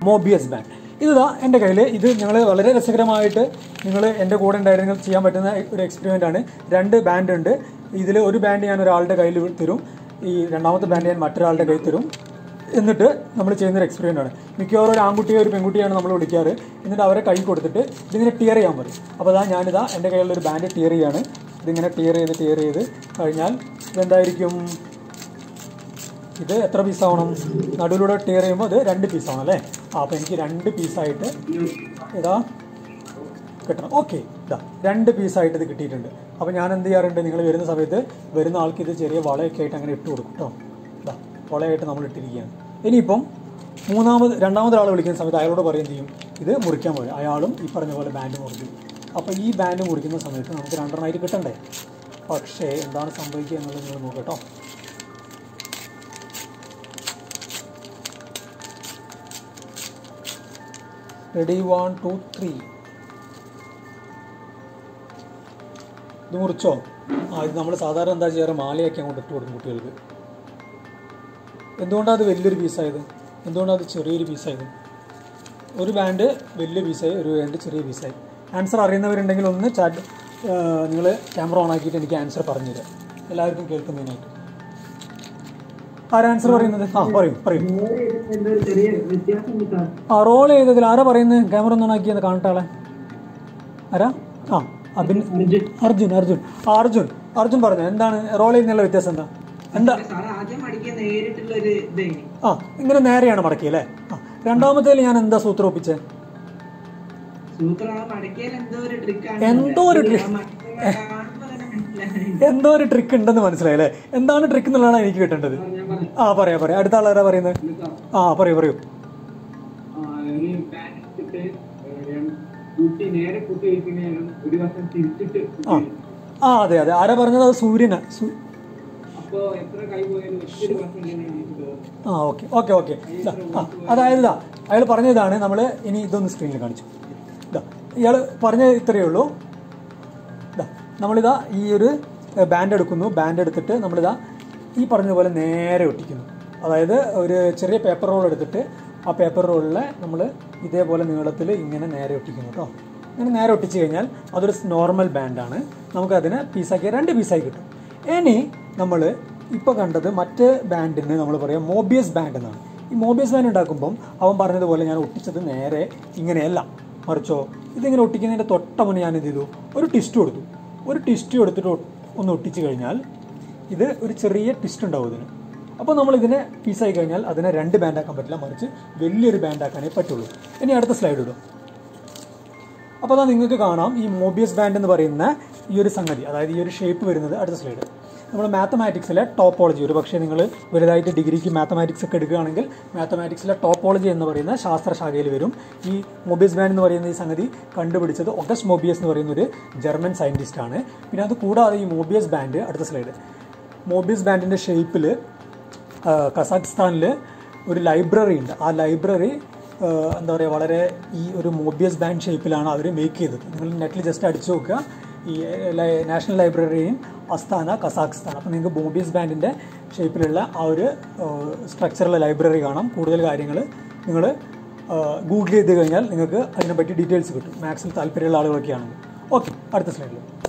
Mobius band ഇതാ എൻ്റെ കയ്യിൽ ഇത് ഞങ്ങൾ വളരെ രസകരമായിട്ട് നിങ്ങൾ എൻ്റെ കൂടെ ഉണ്ടായിരുന്നെങ്കിൽ ചെയ്യാൻ പറ്റുന്ന ഒരു എക്സ്പെരിമെൻ്റ് ആണ് രണ്ട് ബാൻഡ് ഉണ്ട് ഇതിൽ ഒരു ബാൻഡ് ഞാൻ ഒരാളുടെ കയ്യിൽ തരും ഈ രണ്ടാമത്തെ ബാൻഡ് ഞാൻ മറ്റൊരാളുടെ കയ്യിൽ തരും എന്നിട്ട് നമ്മൾ ചെയ്യുന്നൊരു എക്സ്പീരിയൻ്റ് ആണ് മിക്കവാറും ഒരു ആൺകുട്ടിയോ ഒരു പെൺകുട്ടിയാണ് നമ്മൾ വിളിക്കാറ് എന്നിട്ട് അവരെ കൈ കൊടുത്തിട്ട് ഇതിങ്ങനെ ടിയർ ചെയ്യാൻ പറയും അപ്പോൾ അതാ ഞാനിതാ എൻ്റെ കയ്യിലുള്ള ഒരു ബാൻഡ് ടിയർ ചെയ്യാണ് ഇതിങ്ങനെ ടിയർ ചെയ്ത് ടിയർ ചെയ്ത് കഴിഞ്ഞാൽ ഇതെന്തായിരിക്കും ഇത് എത്ര പീസാവണം നടുവിലൂടെ ടിയർ ചെയ്യുമ്പോൾ ഇത് രണ്ട് പീസാവണം അല്ലേ ആ അപ്പോൾ എനിക്ക് രണ്ട് പീസായിട്ട് ഇതാ കിട്ടണം ഓക്കെ ഇതാ രണ്ട് പീസായിട്ട് ഇത് കിട്ടിയിട്ടുണ്ട് അപ്പോൾ ഞാൻ എന്ത് ചെയ്യാറുണ്ട് നിങ്ങൾ വരുന്ന സമയത്ത് വരുന്ന ആൾക്ക് ഇത് ചെറിയ വളയൊക്കെ ആയിട്ട് അങ്ങനെ ഇട്ട് കൊടുക്കും കേട്ടോ ഇതാ വളയായിട്ട് നമ്മൾ ഇട്ടിരിക്കുകയാണ് ഇനിയിപ്പം മൂന്നാമത് രണ്ടാമത് ആൾ വിളിക്കുന്ന സമയത്ത് അയാളോട് പറയും എന്ത് ചെയ്യും ഇത് മുറിക്കാൻ പോയി അയാളും ഈ പറഞ്ഞ പോലെ ബാൻഡ് മുറിക്കും അപ്പോൾ ഈ ബാൻഡ് മുറിക്കുന്ന സമയത്ത് നമുക്ക് രണ്ടെണ്ണമായിട്ട് കിട്ടണ്ടേ പക്ഷേ എന്താണ് സംഭവിക്കുക എന്നുള്ളത് നിങ്ങൾ നോക്കട്ടോ റെഡി വൺ ടു ത്രീ ഇത് മുറിച്ചോ ആ ഇത് നമ്മൾ സാധാരണ എന്താ ചെയ്യാറ് മാലയൊക്കെ അങ്ങോട്ട് ഇട്ട് കൊടുക്കും കുട്ടികൾക്ക് എന്തുകൊണ്ടാണ് അത് വലിയൊരു പീസായത് എന്തുകൊണ്ടാണ് അത് ചെറിയൊരു പീസായത് ഒരു ബാൻഡ് വലിയ പീസായി ഒരു ബാൻഡ് ചെറിയ പീസായി ആൻസർ അറിയുന്നവരുണ്ടെങ്കിൽ ഒന്ന് ചാറ്റ് നിങ്ങൾ ക്യാമറ ഓൺ ആക്കിയിട്ട് എനിക്ക് ആൻസർ പറഞ്ഞു തരാം എല്ലാവർക്കും കേൾക്കുന്നതിനായിട്ട് ആരാ ആൻസർ പറയുന്നത് ആ പറയും പറയും എന്തോ ചെറിയ വ്യത്യാസം കിട്ടാം ആ റോൾ ചെയ്തതിൽ ആരാ പറയുന്നത് ക്യാമറ ഒന്ന് ആക്കിയെന്ന് കാണട്ടെ ആളെ ആരാ ആ അഭിൻ അർജുൻ അർജുൻ ആ, അർജുൻ അർജുൻ പറഞ്ഞു എന്താണ് റോൾ ചെയ്യുന്നുള്ള വ്യത്യാസം എന്താ എന്താ സാറ് ആദ്യം അടിക്കാൻ നേരിട്ടുള്ള ഒരു ഇതേനി ആ ഇങ്ങനെ നേരെയാണ് മടക്കി അല്ലേ ആ രണ്ടാമത്തേൽ ഞാൻ എന്താ സൂത്രം ഒപ്പിച്ചേ സൂത്രം ആ മടക്കിയാൽ എന്തോ ഒരു ട്രിക്കാണ് എന്തോ ഒരു trick. കാണുമ്പോ തന്നെ മനസ്സിലായി എന്തോ ഒരു ട്രിക്ക് ഉണ്ടെന്ന് മനസ്സിലായി അല്ലേ എന്താണ് ട്രിക്ക് എന്നുള്ളതാണ് എനിക്ക് കിട്ടേണ്ടത് ഞാൻ പറഞ്ഞു ആ പറയാം പറയാം അടുത്ത ആളാരാ പറയുന്നത് ആ പറയൂ പറയൂ ഒരു പാൻ ഇട്ടിട്ട് കുട്ടി നേരെ കുട്ടി വെക്കുന്നതിനും ഒരു വശം തിരിച്ചിട്ട് ആ ആ അതെ അതെ ആരാ പറഞ്ഞത് അത് സൂര്യനാ സു- അപ്പോ എത്ര കൈ പോയാലും ഒറ്റൊരു വശം ഇങ്ങനെ എനിക്ക് തോന്നും ആ ഓക്കെ ഓക്കെ ഓക്കെ ആ അതായത് ഇതാ അയാൾ പറഞ്ഞതാണ് നമ്മൾ ഇനി ഇതൊന്ന് സ്ക്രീനിൽ കാണിച്ചു ഇതാ ഇയാൾ പറഞ്ഞത് ഇത്രയേ ഉള്ളൂ ഇതാ നമ്മളിതാ ഈ ഒരു ബാൻഡ് എടുക്കുന്നു ബാൻഡ് എടുത്തിട്ട് നമ്മളിതാ ഈ പറഞ്ഞതുപോലെ നേരെ ഒട്ടിക്കുന്നു അതായത് ഒരു ചെറിയ പേപ്പർ റോൾ എടുത്തിട്ട് ആ പേപ്പർ റോളിലെ നമ്മൾ ഇതേപോലെ നീളത്തിൽ ഇങ്ങനെ നേരെ ഒട്ടിക്കുന്നു കേട്ടോ ഇങ്ങനെ നേരെ ഒട്ടിച്ച് കഴിഞ്ഞാൽ അതൊരു നോർമൽ ബാൻഡാണ് നമുക്കതിനെ പീസാക്കി രണ്ട് പീസായി കിട്ടും ഇനി നമ്മൾ ഇപ്പോൾ കണ്ടത് മറ്റ് ബാൻഡിന് നമ്മൾ പറയാം മോബിയസ് ബാൻഡ് എന്നാണ് ഈ മോബിയസ് ബാൻഡ് ഉണ്ടാക്കുമ്പം അവൻ പറഞ്ഞതുപോലെ ഞാൻ ഒട്ടിച്ചത് നേരെ ഇങ്ങനെയല്ല മറിച്ചോ ഇതിങ്ങനെ ഒട്ടിക്കുന്നതിൻ്റെ തൊട്ട മുന്നേ ഞാൻ എന്ത് ചെയ്തു ഒരു ടിസ്റ്റ് കൊടുത്തു ഒരു ടിസ്റ്റ് കൊടുത്തിട്ട് ഒ- ഒന്ന് ഒട്ടിച്ച് കഴിഞ്ഞാൽ ഇത് ഒരു ചെറിയ ട്വിസ്റ്റ് ഉണ്ടാവും ഇതിന് അപ്പോൾ നമ്മൾ ഇതിനെ പീസായി കഴിഞ്ഞാൽ അതിനെ രണ്ട് ബാൻഡാക്കാൻ പറ്റില്ല മറിച്ച് വലിയൊരു ബാൻഡാക്കാനേ പറ്റുള്ളൂ ഇനി അടുത്ത സ്ലൈഡ് ഇടും അപ്പോൾ അതാ നിങ്ങൾക്ക് കാണാം ഈ മോബിയസ് ബാൻഡ് എന്ന് പറയുന്ന ഈ ഒരു സംഗതി അതായത് ഈ ഒരു ഷേപ്പ് വരുന്നത് അടുത്ത സ്ലൈഡ് നമ്മൾ മാത്തമാറ്റിക്സിലെ ടോപ്പോളജി ഒരു പക്ഷേ നിങ്ങൾ വലുതായിട്ട് ഡിഗ്രിക്ക് മാത്തമാറ്റിക്സ് ഒക്കെ എടുക്കുകയാണെങ്കിൽ മാത്തമാറ്റിക്സിലെ ടോപ്പോളജി എന്ന് പറയുന്ന ശാസ്ത്രശാഖയിൽ വരും ഈ മോബിയസ് ബാൻഡ് എന്ന് പറയുന്ന ഈ സംഗതി കണ്ടുപിടിച്ചത് ഒഗസ്റ്റ് മോബിയസ് എന്ന് പറയുന്ന ഒരു ജർമ്മൻ സയൻറ്റിസ്റ്റ് ആണ് പിന്നെ അത് കൂടാതെ ഈ മോബിയസ് ബാൻഡ് അടുത്ത സ്ലൈഡ് മോബിയസ് ബാൻഡിൻ്റെ ഷേപ്പിൽ കസാഖ്സ്ഥാനിൽ ഒരു ലൈബ്രറി ഉണ്ട് ആ ലൈബ്രറി എന്താ പറയുക വളരെ ഈ ഒരു മോബിയസ് ബാൻഡ് ഷേപ്പിലാണ് അവർ മേക്ക് ചെയ്തത് നിങ്ങൾ നെറ്റിൽ ജസ്റ്റ് അടിച്ചു നോക്കുക ഈ ലൈ- നാഷണൽ ലൈബ്രറിയും അസ്താന കസാഖ്സ്ഥാൻ അപ്പോൾ നിങ്ങൾക്ക് മോബിയസ് ബാൻഡിൻ്റെ ഷേപ്പിലുള്ള ആ ഒരു സ്ട്രക്ചറുള്ള ലൈബ്രറി കാണാം കൂടുതൽ കാര്യങ്ങൾ നിങ്ങൾ ഗൂഗിൾ ചെയ്ത് കഴിഞ്ഞാൽ നിങ്ങൾക്ക് അതിനെപ്പറ്റി ഡീറ്റെയിൽസ് കിട്ടും മാത്സിൽ താല്പര്യമുള്ള ആളുകളൊക്കെ ആണെങ്കിൽ ഓക്കെ അടുത്ത സ്ലൈഡിൽ